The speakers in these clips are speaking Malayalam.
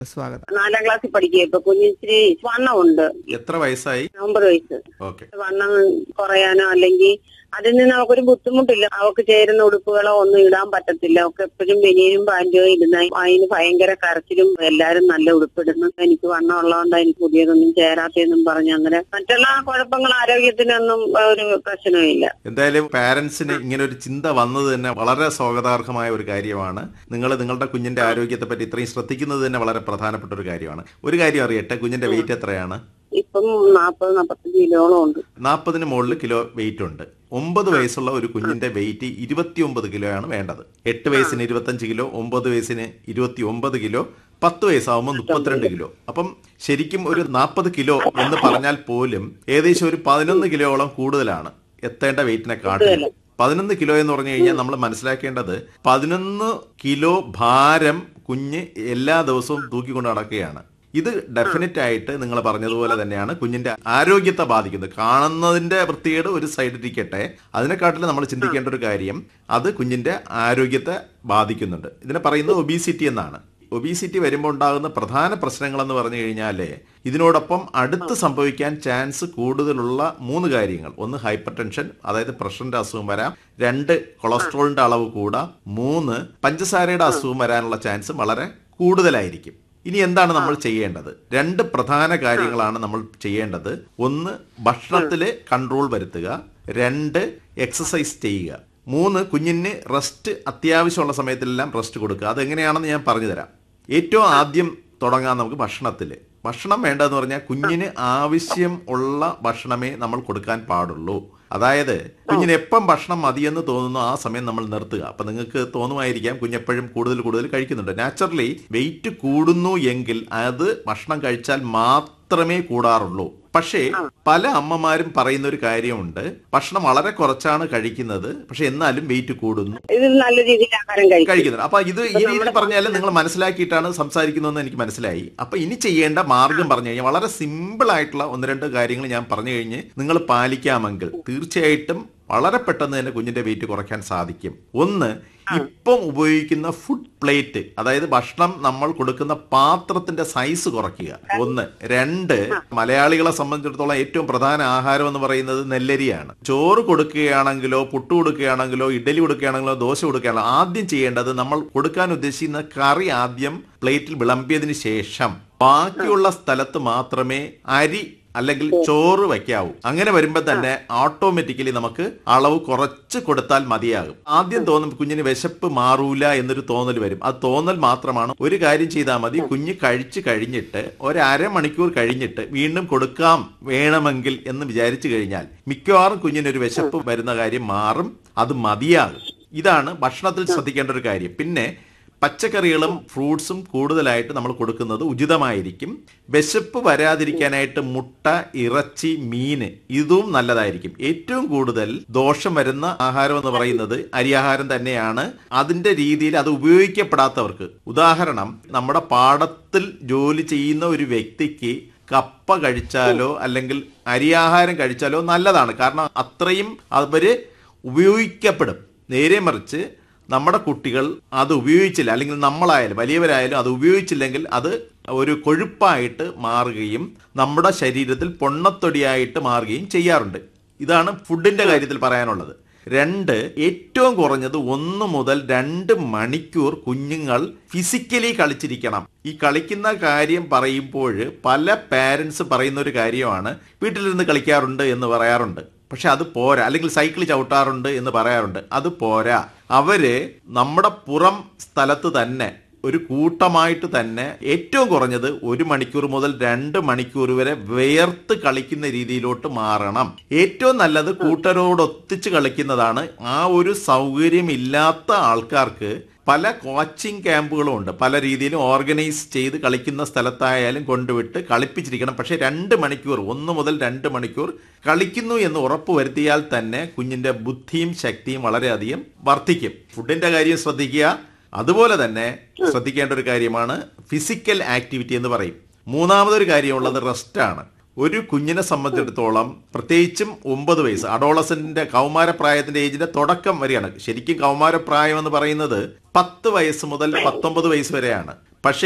സ്വാഗതം നാലാം ക്ലാസ്സിൽ പഠിക്കുക ഇപ്പൊ കുഞ്ഞിച്ചിരി വണ്ണമുണ്ട് എത്ര വയസ്സായി ഒമ്പത് വയസ്സ് ഓക്കെ വണ്ണം കുറയാനോ അല്ലെങ്കിൽ അതിൽ നിന്ന് അവക്കൊരു ബുദ്ധിമുട്ടില്ല അവക്ക് ചേരുന്ന ഉടുപ്പുകളോ ഒന്നും ഇടാൻ പറ്റത്തില്ല അവക്ക് എപ്പോഴും ബനിയനും പാൻറ്റോ ഇടുന്ന അതിന് ഭയങ്കര കരച്ചിലും എല്ലാരും നല്ല ഉടുപ്പിടുന്നു എനിക്ക് വണ്ണം ഉള്ളതുകൊണ്ട് എനിക്ക് പുതിയതൊന്നും ചേരാത്തെന്നും പറഞ്ഞ് അങ്ങനെ മറ്റുള്ള കുഴപ്പങ്ങൾ ആരോഗ്യത്തിനൊന്നും ഒരു പ്രശ്നമില്ല എന്തായാലും പാരന്റ്സിന് ഇങ്ങനെ ഒരു ചിന്ത വന്നത് തന്നെ വളരെ സ്വാഗതാർഹമായ ഒരു കാര്യമാണ് നിങ്ങൾ നിങ്ങളുടെ കുഞ്ഞിന്റെ ആരോഗ്യത്തെ പറ്റി ഇത്രയും ശ്രദ്ധിക്കുന്നത് തന്നെ വളരെ പ്രധാനപ്പെട്ട ഒരു കാര്യമാണ് ഒരു കാര്യം അറിയട്ടെ കുഞ്ഞിന്റെ വെയിറ്റ് എത്രയാണ് ഇപ്പം നാപ്പത് നാപ്പത്തഞ്ച് കിലോളം ഉണ്ട് നാൽപ്പതിന് മുകളിൽ കിലോ വെയിറ്റ് ഉണ്ട് ഒമ്പത് വയസ്സുള്ള ഒരു കുഞ്ഞിന്റെ വെയിറ്റ് ഇരുപത്തിയൊമ്പത് കിലോയാണ് വേണ്ടത് എട്ട് വയസ്സിന് ഇരുപത്തഞ്ച് കിലോ ഒമ്പത് വയസ്സിന് ഇരുപത്തി ഒമ്പത് കിലോ പത്ത് വയസ്സാവുമ്പോൾ മുപ്പത്തിരണ്ട് കിലോ അപ്പം ശരിക്കും ഒരു നാൽപ്പത് കിലോ എന്ന് പറഞ്ഞാൽ പോലും ഏകദേശം ഒരു പതിനൊന്ന് കിലോയോളം കൂടുതലാണ് എത്തേണ്ട വെയിറ്റിനെ കാട്ടിലും പതിനൊന്ന് കിലോ എന്ന് പറഞ്ഞു കഴിഞ്ഞാൽ നമ്മൾ മനസ്സിലാക്കേണ്ടത് പതിനൊന്ന് കിലോ ഭാരം കുഞ്ഞ് എല്ലാ ദിവസവും തൂക്കിക്കൊണ്ട് നടക്കുകയാണ് ഇത് ഡെഫിനറ്റ് ആയിട്ട് നിങ്ങൾ പറഞ്ഞതുപോലെ തന്നെയാണ് കുഞ്ഞിന്റെ ആരോഗ്യത്തെ ബാധിക്കുന്നത് കാണുന്നതിന്റെ വൃത്തികേട് ഒരു സൈഡിലിരിക്കട്ടെ അതിനെക്കാട്ടിലും നമ്മൾ ചിന്തിക്കേണ്ട ഒരു കാര്യം അത് കുഞ്ഞിന്റെ ആരോഗ്യത്തെ ബാധിക്കുന്നുണ്ട് ഇതിനെ പറയുന്നത് ഒബീസിറ്റി എന്നാണ് ഒബീസിറ്റി വരുമ്പോൾ ഉണ്ടാകുന്ന പ്രധാന പ്രശ്നങ്ങളെന്ന് പറഞ്ഞു കഴിഞ്ഞാൽ ഇതിനോടൊപ്പം അടുത്ത് സംഭവിക്കാൻ ചാൻസ് കൂടുതലുള്ള മൂന്ന് കാര്യങ്ങൾ ഒന്ന് ഹൈപ്പർ ടെൻഷൻ അതായത് പ്രഷറിന്റെ അസുഖം വരാം രണ്ട് കൊളസ്ട്രോളിന്റെ അളവ് കൂടാം മൂന്ന് പഞ്ചസാരയുടെ അസുഖം വരാനുള്ള ചാൻസ് വളരെ കൂടുതലായിരിക്കും ഇനി എന്താണ് നമ്മൾ ചെയ്യേണ്ടത് രണ്ട് പ്രധാന കാര്യങ്ങളാണ് നമ്മൾ ചെയ്യേണ്ടത് ഒന്ന് ഭക്ഷണത്തിൽ കൺട്രോൾ വരുത്തുക രണ്ട് എക്സസൈസ് ചെയ്യുക മൂന്ന് കുഞ്ഞിന് റെസ്റ്റ് അത്യാവശ്യമുള്ള സമയത്തെല്ലാം റെസ്റ്റ് കൊടുക്കുക അതെങ്ങനെയാണെന്ന് ഞാൻ പറഞ്ഞു തരാം ഏറ്റവും ആദ്യം തുടങ്ങാൻ നമുക്ക് ഭക്ഷണത്തിൽ ഭക്ഷണം വേണ്ടതെന്ന് പറഞ്ഞാൽ കുഞ്ഞിന് ആവശ്യം ഉള്ള ഭക്ഷണമേ നമ്മൾ കൊടുക്കാൻ പാടുള്ളൂ അതായത് കുഞ്ഞിന് എപ്പം ഭക്ഷണം മതിയെന്ന് തോന്നുന്നു ആ സമയം നമ്മൾ നിർത്തുക അപ്പൊ നിങ്ങൾക്ക് തോന്നുമായിരിക്കാം കുഞ്ഞെപ്പോഴും കൂടുതൽ കൂടുതൽ കഴിക്കുന്നുണ്ട് നാച്ചുറലി വെയിറ്റ് കൂടുന്നു എങ്കിൽ അത് ഭക്ഷണം കഴിച്ചാൽ മാത്രമേ കൂടാറുള്ളൂ പക്ഷേ പല അമ്മമാരും പറയുന്ന ഒരു കാര്യമുണ്ട് ഭക്ഷണം വളരെ കുറച്ചാണ് കഴിക്കുന്നത് പക്ഷെ എന്നാലും വെയിറ്റ് കൂടുന്നു ഇത് നല്ല രീതിയിൽ ആഹാരം കഴിക്കും കഴിക്കുന്നുണ്ട് അപ്പൊ ഇത് ഈ രീതിയിൽ പറഞ്ഞാൽ നിങ്ങൾ മനസ്സിലാക്കിയിട്ടാണ് സംസാരിക്കുന്നതെന്ന് എനിക്ക് മനസ്സിലായി അപ്പൊ ഇനി ചെയ്യേണ്ട മാർഗം പറഞ്ഞു കഴിഞ്ഞാൽ വളരെ സിമ്പിൾ ആയിട്ടുള്ള ഒന്ന് രണ്ട് കാര്യങ്ങൾ ഞാൻ പറഞ്ഞു കഴിഞ്ഞ് നിങ്ങൾ പാലിക്കാമെങ്കിൽ തീർച്ചയായിട്ടും വളരെ പെട്ടെന്ന് തന്നെ കുഞ്ഞിന്റെ വെയിറ്റ് കുറയ്ക്കാൻ സാധിക്കും ഒന്ന് ഇപ്പം ഉപയോഗിക്കുന്ന ഫുഡ് പ്ലേറ്റ് അതായത് ഭക്ഷണം നമ്മൾ കൊടുക്കുന്ന പാത്രത്തിന്റെ സൈസ് കുറയ്ക്കുക ഒന്ന് രണ്ട് മലയാളികളെ സംബന്ധിച്ചിടത്തോളം ഏറ്റവും പ്രധാന ആഹാരം എന്ന് പറയുന്നത് നെല്ലരിയാണ് ചോറ് കൊടുക്കുകയാണെങ്കിലോ പുട്ട് കൊടുക്കുകയാണെങ്കിലോ ഇഡലി കൊടുക്കുകയാണെങ്കിലോ ദോശ കൊടുക്കുകയാണെങ്കിലോ ആദ്യം ചെയ്യേണ്ടത് നമ്മൾ കൊടുക്കാൻ ഉദ്ദേശിക്കുന്ന കറി ആദ്യം പ്ലേറ്റിൽ വിളമ്പിയതിന് ശേഷം ബാക്കിയുള്ള സ്ഥലത്ത് മാത്രമേ അരി അല്ലെങ്കിൽ ചോറ് വയ്ക്കാവൂ അങ്ങനെ വരുമ്പോൾ തന്നെ ഓട്ടോമാറ്റിക്കലി നമുക്ക് അളവ് കുറച്ച് കൊടുത്താൽ മതിയാകും ആദ്യം തോന്നും കുഞ്ഞിന് വിശപ്പ് മാറൂല എന്നൊരു തോന്നൽ വരും അത് തോന്നൽ മാത്രമാണ് ഒരു കാര്യം ചെയ്താൽ മതി കുഞ്ഞ് കഴിച്ചു കഴിഞ്ഞിട്ട് ഒരു അരമണിക്കൂർ കഴിഞ്ഞിട്ട് വീണ്ടും കൊടുക്കാം വേണമെങ്കിൽ എന്ന് വിചാരിച്ചു കഴിഞ്ഞാൽ മിക്കവാറും കുഞ്ഞിനൊരു വിശപ്പ് വരുന്ന കാര്യം മാറും അത് മതിയാകും ഇതാണ് ഭക്ഷണത്തിൽ ശ്രദ്ധിക്കേണ്ട ഒരു കാര്യം പിന്നെ പച്ചക്കറികളും ഫ്രൂട്ട്സും കൂടുതലായിട്ട് നമ്മൾ കൊടുക്കുന്നത് ഉചിതമായിരിക്കും വിശപ്പ് വരാതിരിക്കാനായിട്ട് മുട്ട ഇറച്ചി മീന് ഇതും നല്ലതായിരിക്കും ഏറ്റവും കൂടുതൽ ദോഷം വരുന്ന ആഹാരം എന്ന് പറയുന്നത് അരിയാഹാരം തന്നെയാണ് അതിന്റെ രീതിയിൽ അത് ഉപയോഗിക്കപ്പെടാത്തവർക്ക് ഉദാഹരണം നമ്മുടെ പാടത്തിൽ ജോലി ചെയ്യുന്ന ഒരു വ്യക്തിക്ക് കപ്പ കഴിച്ചാലോ അല്ലെങ്കിൽ അരിയാഹാരം കഴിച്ചാലോ നല്ലതാണ് കാരണം അത്രയും അവര് ഉപയോഗിക്കപ്പെടും നേരെ മറിച്ച് നമ്മുടെ കുട്ടികൾ അത് ഉപയോഗിച്ചില്ല അല്ലെങ്കിൽ നമ്മളായാലും വലിയവരായാലും അത് ഉപയോഗിച്ചില്ലെങ്കിൽ അത് ഒരു കൊഴുപ്പായിട്ട് മാറുകയും നമ്മുടെ ശരീരത്തിൽ പൊണ്ണത്തൊടിയായിട്ട് മാറുകയും ചെയ്യാറുണ്ട് ഇതാണ് ഫുഡിന്റെ കാര്യത്തിൽ പറയാനുള്ളത് രണ്ട് ഏറ്റവും കുറഞ്ഞത് ഒന്ന് മുതൽ രണ്ട് മണിക്കൂർ കുഞ്ഞുങ്ങൾ ഫിസിക്കലി കളിച്ചിരിക്കണം ഈ കളിക്കുന്ന കാര്യം പറയുമ്പോൾ പല പാരൻസ് പറയുന്ന ഒരു കാര്യമാണ് വീട്ടിലിരുന്ന് കളിക്കാറുണ്ട് എന്ന് പറയാറുണ്ട് പക്ഷെ അത് പോരാ അല്ലെങ്കിൽ സൈക്കിൾ ചവിട്ടാറുണ്ട് എന്ന് പറയാറുണ്ട് അത് പോരാ അവര് നമ്മുടെ പുറം സ്ഥലത്ത് തന്നെ ഒരു കൂട്ടമായിട്ട് തന്നെ ഏറ്റവും കുറഞ്ഞത് ഒരു മണിക്കൂർ മുതൽ രണ്ട് മണിക്കൂർ വരെ വേർത്ത് കളിക്കുന്ന രീതിയിലോട്ട് മാറണം ഏറ്റവും നല്ലത് കൂട്ടരോട് ഒത്തിച്ച് കളിക്കുന്നതാണ് ആ ഒരു സൗകര്യം ഇല്ലാത്ത ആൾക്കാർക്ക് പല കോച്ചിങ് ക്യാമ്പുകളും ഉണ്ട് പല രീതിയിലും ഓർഗനൈസ് ചെയ്ത് കളിക്കുന്ന സ്ഥലത്തായാലും കൊണ്ടുവിട്ട് കളിപ്പിച്ചിരിക്കണം പക്ഷേ രണ്ട് മണിക്കൂർ ഒന്ന് മുതൽ രണ്ട് മണിക്കൂർ കളിക്കുന്നു എന്ന് ഉറപ്പ് വരുത്തിയാൽ തന്നെ കുഞ്ഞിന്റെ ബുദ്ധിയും ശക്തിയും വളരെയധികം വർദ്ധിക്കും ഫുഡിന്റെ കാര്യം ശ്രദ്ധിക്കുക അതുപോലെ തന്നെ ശ്രദ്ധിക്കേണ്ട ഒരു കാര്യമാണ് ഫിസിക്കൽ ആക്ടിവിറ്റി എന്ന് പറയും മൂന്നാമതൊരു കാര്യമുള്ളത് റെസ്റ്റാണ് ഒരു കുഞ്ഞിനെ സംബന്ധിച്ചിടത്തോളം പ്രത്യേകിച്ചും ഒമ്പത് വയസ്സ് അഡോളസന്റിന്റെ കൗമാരപ്രായത്തിന്റെ ഏജിന്റെ തുടക്കം വരെയാണ് ശരിക്കും കൗമാരപ്രായം എന്ന് പറയുന്നത് പത്ത് വയസ്സ് മുതൽ പത്തൊമ്പത് വയസ്സ് വരെയാണ് പക്ഷേ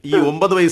ഈ ഒമ്പത് വയസ്സ്